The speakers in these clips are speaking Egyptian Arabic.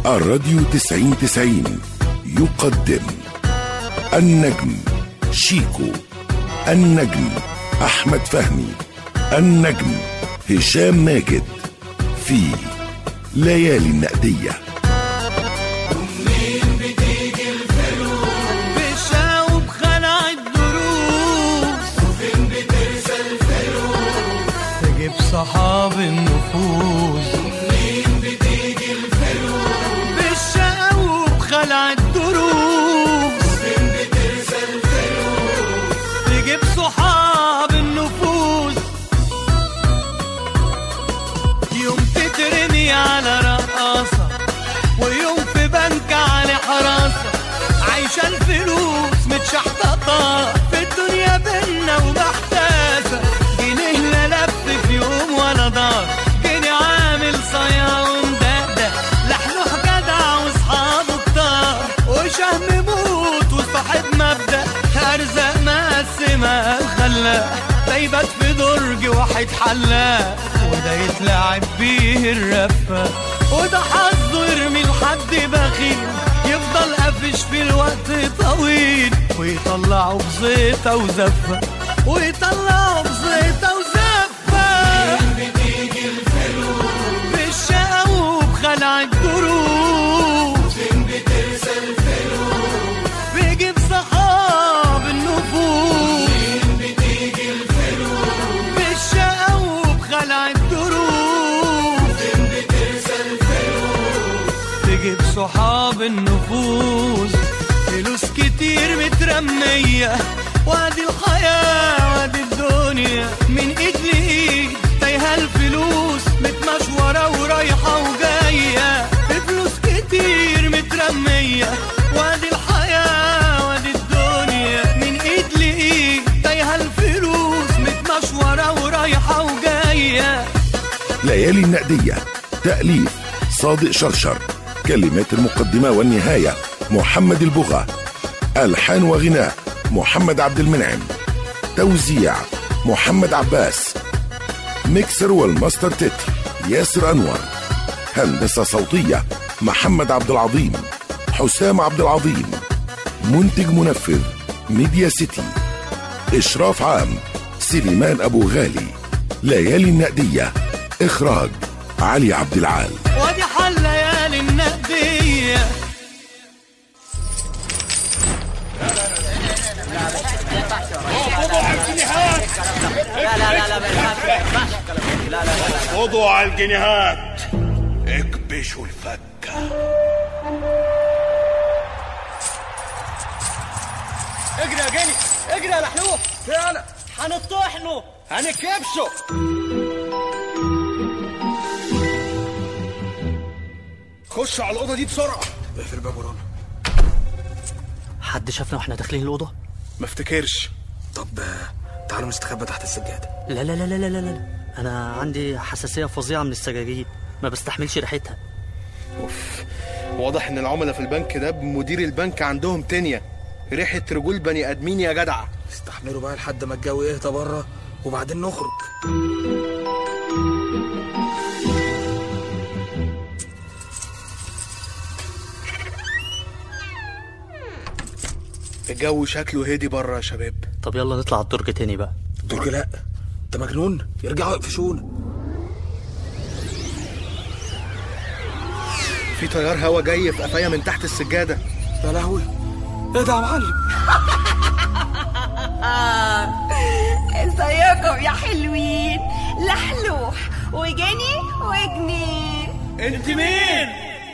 الراديو تسعين تسعين يقدم النجم شيكو النجم أحمد فهمي النجم هشام ماجد في ليالي النقديه بشا وبخلع الدروس وفين بترسى الفلوس تجيب صحاب النفوس ومنين بتيجي الفلوس بشا وبخلع الدروس وفين بترسى الفلوس تجيب صحاب النفوس يوم تترمي على رقاصة ويوم في بنك على حراسة عايشة الفلوس متشحططة في الدنيا بينا ومحتاسة جنيه لا لف في يوم ولا دار جنيه عامل صيا ومدقدق لحلوح جدع واصحابه كتار وشهم موت وصاحب مبدأ أرزاق مقسمة الخلاق ده يبات في درج واحد حلاق وده يتلعب بيه الرفة وده حظه يرمي لحد بخيل يفضل قافش في الوقت طويل ويطلعه بزيطة وزفة ويطلعه بزيطة وزفة بتيجي الفلوس بالشقا وبخلع الدروس فين بترسى الفلوس بيجيب صحاب النفوس فين بتيجي الفلوس بالشقا وبخلع الدروس فين بترسى الفلوس تجيب صحاب النفوس فلوس كتير مترمية وادي الحياة وادي الدنيا من ايد لايد تايهة الفلوس متمشورة ورايحة وجاية فلوس كتير مترمية وادي الحياة وادي الدنيا من ايد لايد تايهة الفلوس متمشورة ورايحة وجاية ليالي النقدية تأليف صادق شرشر كلمات المقدمة والنهاية محمد البغا ألحان وغناء محمد عبد المنعم توزيع محمد عباس ميكسر والماستر تتر ياسر أنور هندسة صوتية محمد عبد العظيم حسام عبد العظيم منتج منفذ ميديا سيتي إشراف عام سليمان أبو غالي ليالي النقدية إخراج علي عبد العال وادي حل ليالي النقدية خضوا على الجنيهات اكبشوا الفكة اجري يا جني اجري يا لحلوح فعلا هنطحنه هنكبشه خش على الأوضة دي بسرعة اقفل الباب ورانا حد شافنا واحنا داخلين الأوضة؟ ما افتكرش طب آه، تعالوا نستخبى تحت السجادة لا لا لا لا لا لا لا أنا عندي حساسية فظيعة من السجاجيد ما بستحملش ريحتها اوف واضح ان العملاء في البنك ده بمدير البنك عندهم تانية ريحة رجول بني ادمين يا جدع استحملوا بقى لحد ما الجو يهدى بره وبعدين نخرج الجو شكله هادي بره يا شباب طب يلا نطلع على الدرج تاني بقى درج لا انت مجنون يرجعوا يقفشونا في تيار هوا جاي في قفايا من تحت السجادة يا لهوي ايه ده يا معلم ازيكم يا حلوين لحلوح وجني وجنين انت مين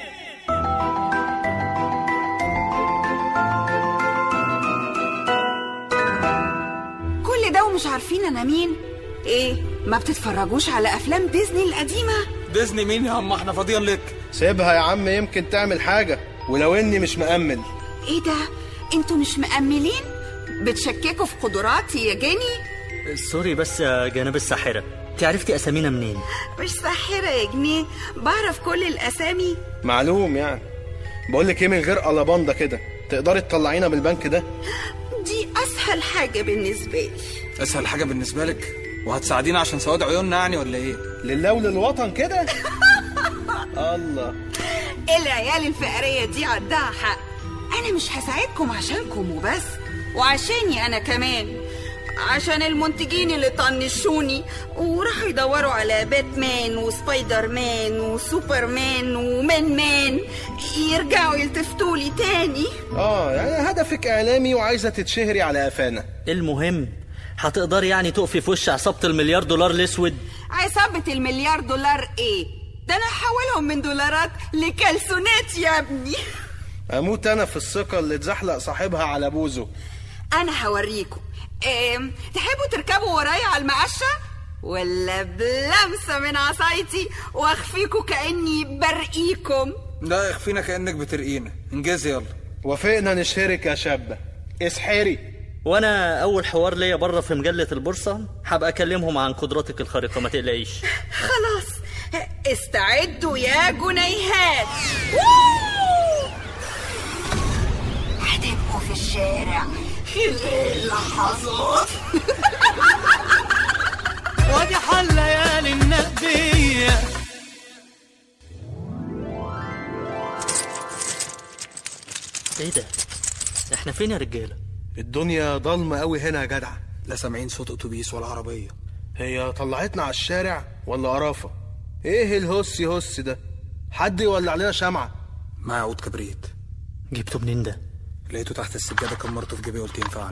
كل ده ومش عارفين انا مين ايه ما بتتفرجوش على افلام ديزني القديمه ديزني مين يا عم احنا فاضيين لك سيبها يا عم يمكن تعمل حاجة ولو اني مش مأمل ايه ده انتوا مش مأملين بتشككوا في قدراتي يا جني سوري بس يا جناب الساحرة انت عرفتي أسامينا منين؟ مش ساحرة يا جنيه بعرف كل الاسامي معلوم يعني بقول لك ايه من غير قلبانده كده تقدري تطلعينا من البنك ده دي اسهل حاجة بالنسبة لي اسهل حاجه بالنسبه لك وهتساعدينا عشان سواد عيوننا يعني ولا ايه لله وللوطن كده الله العيال الفقرية دي عندها حق أنا مش هساعدكم عشانكم وبس وعشاني أنا كمان عشان المنتجين اللي طنشوني وراحوا يدوروا على باتمان وسبايدر مان وسوبرمان ومان مان يرجعوا يلتفتوا لي تاني اه يعني هدفك اعلامي وعايزه تتشهري على قفانا المهم هتقدري يعني تقفي في وش عصابة المليار دولار الاسود عصابة المليار دولار ايه ده انا هحولهم من دولارات لكلسونات يا ابني اموت انا في الثقه اللي اتزحلق صاحبها على بوزه انا هوريكم إيه تحبوا تركبوا ورايا على المقشة ولا بلمسة من عصايتي واخفيكوا كأني برقيكم لا اخفينا كانك بترقينا انجزي يلا وافقنا نشهرك يا شابه اسحري وانا اول حوار ليا بره في مجلة البورصة هبقى اكلمهم عن قدراتك الخارقة ما تقلقيش خلاص استعدوا يا جنيهات ووو! هتبقوا في الشارع خلال لحظات وادي حل ليالي النقدية ايه ده احنا فين يا رجالة الدنيا ضلمه قوي هنا يا جدع لا سامعين صوت اتوبيس ولا عربيه هي طلعتنا على الشارع ولا قرافه ايه الهس هس ده حد يولع لنا شمعه مع عود كبريت جبته منين ده لقيته تحت السجاده كمرته في جيبي قلت ينفعنا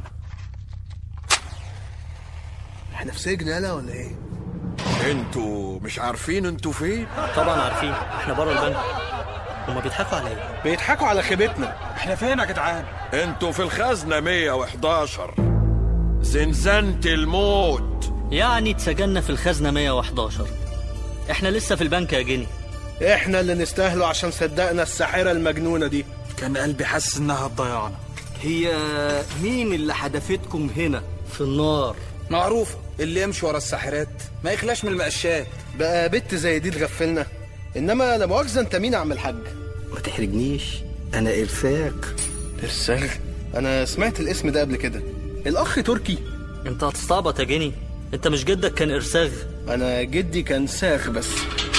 احنا في سجن يالا ولا ايه انتوا مش عارفين انتوا فين طبعا عارفين احنا بره البنك هما بيضحكوا على ايه بيضحكوا على خيبتنا احنا فين يا جدعان انتوا في الخزنة 111 زنزانة الموت يعني اتسجلنا في الخزنة 111 احنا لسه في البنك يا جني احنا اللي نستاهله عشان صدقنا الساحره المجنونه دي كان قلبي حاسس انها هتضيعنا هي مين اللي حدفتكم هنا في النار معروفه اللي يمشي ورا الساحرات ما يخلاش من المقشات بقى بنت زي دي تغفلنا انما لا مؤاخذه انت مين يا عم الحاج ما تحرجنيش انا ارفاق ارساغ انا سمعت الاسم ده قبل كده الاخ تركي انت هتستعبط يا جني انت مش جدك كان ارساغ انا جدي كان ساغ بس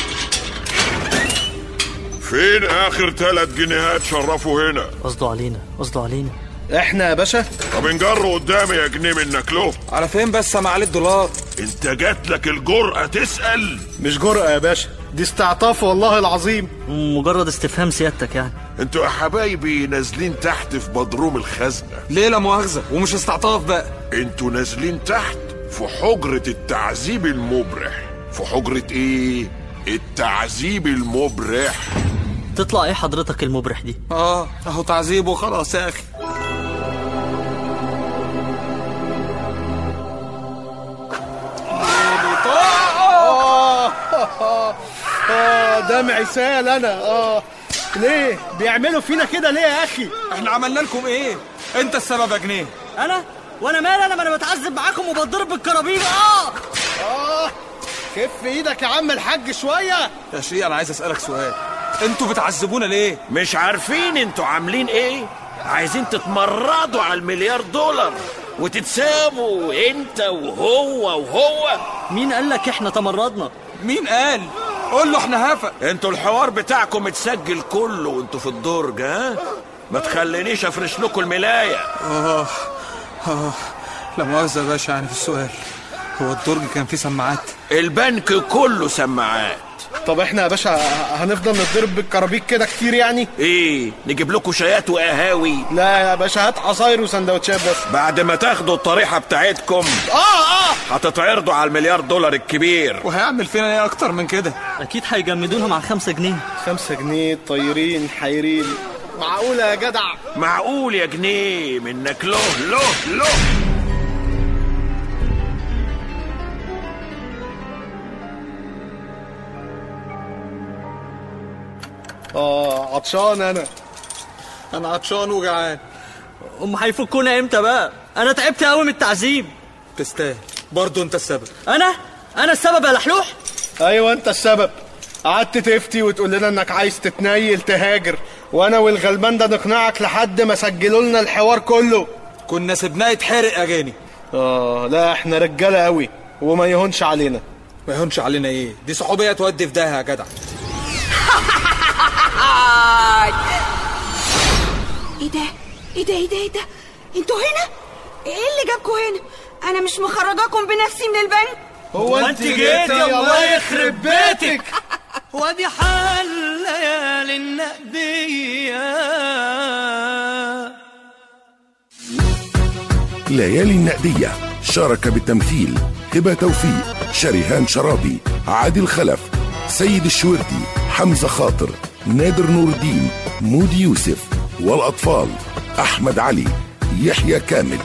فين اخر ثلاث جنيهات شرفوا هنا قصده علينا قصده علينا احنا يا باشا طب انجروا قدامي يا جنيه منك له على فين بس يا معالي الدولار انت جات لك الجرأة تسأل مش جرأة يا باشا دي استعطاف والله العظيم مجرد استفهام سيادتك يعني انتوا يا حبايبي نازلين تحت في بدروم الخزنة ليه لا مؤاخذه ومش استعطاف بقى انتوا نازلين تحت في حجرة التعذيب المبرح في حجرة ايه التعذيب المبرح تطلع ايه حضرتك المبرح دي اه اهو تعذيب وخلاص يا اخي اه دمعي سال انا اه ليه بيعملوا فينا كده ليه يا اخي احنا عملنا لكم ايه انت السبب يا جنيه انا وانا مالي انا ما انا بتعذب معاكم وبتضرب بالكرابيج اه اه خف ايدك يا عم الحاج شويه يا شيخ انا عايز اسالك سؤال انتوا بتعذبونا ليه مش عارفين انتوا عاملين ايه عايزين تتمردوا على المليار دولار وتتسابوا انت وهو وهو مين قال لك احنا تمردنا مين قال قول له احنا هفا انتوا الحوار بتاعكم متسجل كله وانتوا في الدرج ها ما تخلينيش افرش لكم الملايه اه اه لا مؤاخذه يا باشا يعني في السؤال هو الدرج كان فيه سماعات البنك كله سماعات طب احنا يا باشا هنفضل نضرب بالكرابيك كده كتير يعني ايه نجيب لكم شايات وقهاوي لا يا باشا هات عصاير وسندوتشات بس بعد ما تاخدوا الطريحه بتاعتكم اه اه هتتعرضوا على المليار دولار الكبير وهيعمل فينا ايه اكتر من كده اكيد هيجمدونا مع خمسة جنيه خمسة جنيه طايرين حايرين معقولة يا جدع معقول يا جنيه منك له له له اه عطشان انا انا عطشان وجعان هم هيفكونا امتى بقى انا تعبت قوي من التعذيب تستاهل برضه انت السبب انا انا السبب يا لحلوح ايوه انت السبب قعدت تفتي وتقول لنا انك عايز تتنيل تهاجر وانا والغلبان ده نقنعك لحد ما سجلوا لنا الحوار كله كنا سيبناه يتحرق يا جاني اه لا احنا رجاله قوي وما يهونش علينا ما يهونش علينا ايه دي صحوبيه تودي في داهيه يا جدع ايه ده ايه ده ايه ده انتوا هنا ايه اللي جابكوا هنا انا مش مخرجاكم بنفسي من البنك هو انت جيتي الله يخرب بيتك ودي حال ليالي النقدية ليالي النقدية شارك بالتمثيل هبة توفيق شريهان شرابي عادل خلف سيد الشوردي حمزة خاطر نادر نور الدين مودي يوسف والأطفال أحمد علي يحيى كامل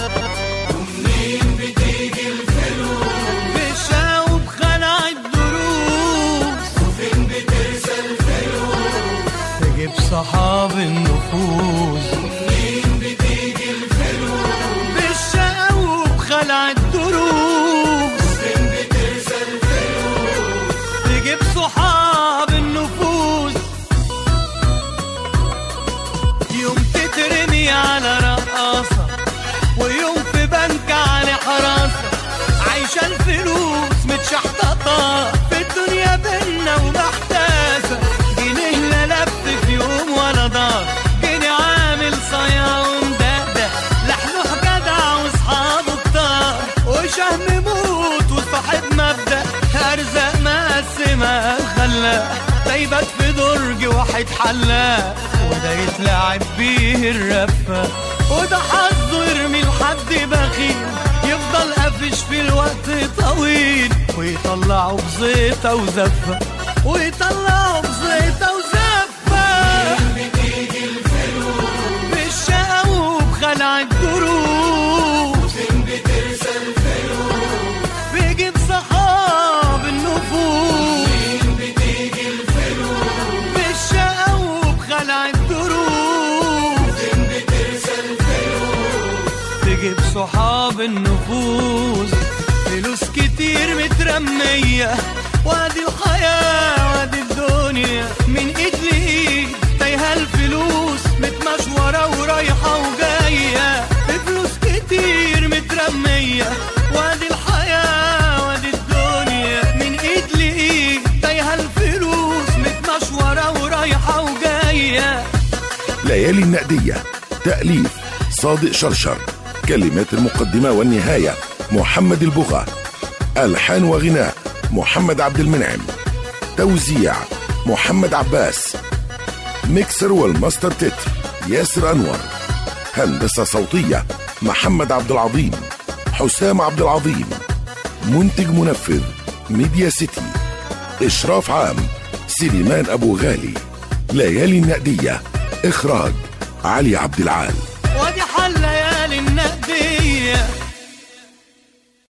بشاوب خلع الدروس وفين بترسى الفلوس تجيب صحاب النفوس ومنين بتيجي الفلوس بالشاوب خلع الدروس وفين بترسى الفلوس تجيب صحاب النفوس يوم تترمي على رقاصة ويوم في بنك على حراسة عايشة الفلوس متشحططة في الدنيا بينا ومحتاسة جنيه لا لف في يوم ولا دار جنيه عامل صيا ومدقدق لحلوح جدع واصحابه كتار وشهم موت وصاحب مبدأ أرزاق مقسمة خلاق ده يبات في درج واحد حلاق وده يتلعب بيه الرفة وده حظه يرمي لحد بخيل يفضل قافش في الوقت طويل ويطلعه بزيطة وزفة ويطلعه بزيطة وزفة بتيجي الفلوس بالشقا وبخلع الدروس فين بترسى الفلوس بيجيب صحاب النفوس فين بتيجي الفلوس بالشقا وبخلع الدروس فين بترسى الفلوس تجيب صحاب النفوس فلوس كتير مترمية وادي الحياة وادي الدنيا من ايد لايد تايهة الفلوس متمشورة ورايحة وجاية فلوس كتير مترمية وادي الحياة وادي الدنيا من ايد لايد تايهة الفلوس متمشورة ورايحة وجاية ليالي النقدية تأليف صادق شرشر كلمات المقدمة والنهاية محمد البغا ألحان وغناء محمد عبد المنعم توزيع محمد عباس ميكسر والماستر تتر ياسر أنور هندسة صوتية محمد عبد العظيم حسام عبد العظيم منتج منفذ ميديا سيتي إشراف عام سليمان أبو غالي ليالي النقدية إخراج علي عبد العال وادي حل ليالي النقدية